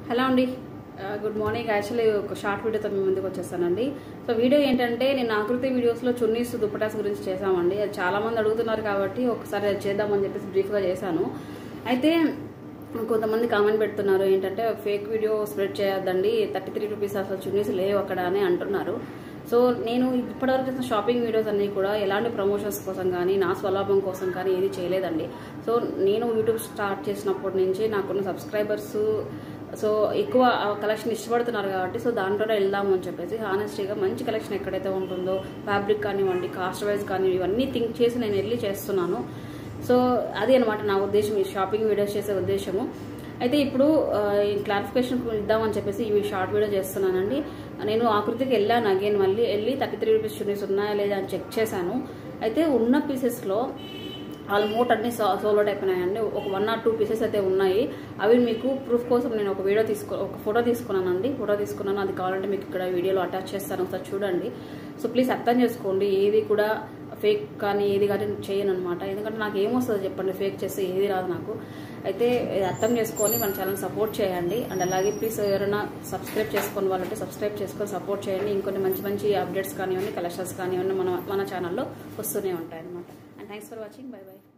hello అండి ఆ, good morning actually ఒక షార్ట్ వీడియోతో మీ ముందుకు వచ్చేస్తానండి సో వీడియో ఏంటంటే నేను ఆకృతి వీడియోస్లో చున్నీస్ దుప్పటాస్ గురించి చేశామండి అది చాలా మంది అడుగుతున్నారు కాబట్టి ఒకసారి అది చేద్దామని చెప్పేసి బ్రీఫ్గా చేశాను అయితే కొంతమంది కామెంట్ పెడుతున్నారు ఏంటంటే ఫేక్ వీడియో స్ప్రెడ్ చేయొద్దండి థర్టీ త్రీ రూపీస్ అసలు చున్నీస్ లేవు అక్కడ అని అంటున్నారు సో నేను ఇప్పటివరకు చేసిన షాపింగ్ వీడియోస్ అన్నీ కూడా ఎలాంటి ప్రమోషన్స్ కోసం కానీ నా స్వలాభం కోసం కానీ ఏది చేయలేదండి సో నేను యూట్యూబ్ స్టార్ట్ చేసినప్పటి నుంచి నాకున్న సబ్స్క్రైబర్స్ సో ఎక్కువ కలెక్షన్ ఇష్టపడుతున్నారు కాబట్టి సో దాంట్లోనే వెళ్దాము అని చెప్పేసి హానెస్టీగా మంచి కలెక్షన్ ఎక్కడైతే ఉంటుందో ఫ్యాబ్రిక్ కానివ్వండి కాస్ట్ వైజ్ కానీ ఇవన్నీ థింక్ చేసి నేను వెళ్ళి చేస్తున్నాను సో అది అనమాట నా ఉద్దేశం ఈ షాపింగ్ వీడియోస్ చేసే ఉద్దేశము అయితే ఇప్పుడు క్లారిఫికేషన్ ఇద్దామని చెప్పేసి ఈ షార్ట్ వీడియో చేస్తున్నానండి నేను ఆకృతికి వెళ్ళాను అగైన్ మళ్ళీ వెళ్ళి థర్టీ త్రీ రూపీస్ చున్నీస్ ఉన్నాయా లేదా అని చెక్ చేశాను అయితే ఉన్న పీసెస్లో ఆల్మోస్ట్ అన్ని సోలోడ్ అయిపోయినాయండి ఒక వన్ ఆర్ టూ పీసెస్ అయితే ఉన్నాయి అవి మీకు ప్రూఫ్ కోసం నేను ఒక వీడియో తీసుకో ఒక ఫోటో తీసుకున్నానండి ఫోటో తీసుకున్నాను అది కావాలంటే మీకు ఇక్కడ వీడియోలో అటాచ్ చేస్తాను ఒకసారి చూడండి సో ప్లీజ్ అర్థం చేసుకోండి ఏది కూడా ఫేక్ కానీ ఏది కానీ చేయను అనమాట ఎందుకంటే నాకు ఏమొస్తుంది చెప్పండి ఫేక్ చేస్తే ఏది రాదు నాకు అయితే ఇది అర్థం చేసుకొని మన ఛానల్ సపోర్ట్ చేయండి అండ్ అలాగే ప్లీజ్ ఎవరైనా సబ్స్క్రైబ్ చేసుకొని వాళ్ళంటే సబ్స్క్రైబ్ చేసుకొని సపోర్ట్ చేయండి ఇంకొన్ని మంచి మంచి అప్డేట్స్ కానివ్వండి కలెక్షన్స్ కానివ్వండి మన మన ఛానల్లో వస్తూనే ఉంటాయి అనమాట and thanks for watching bye by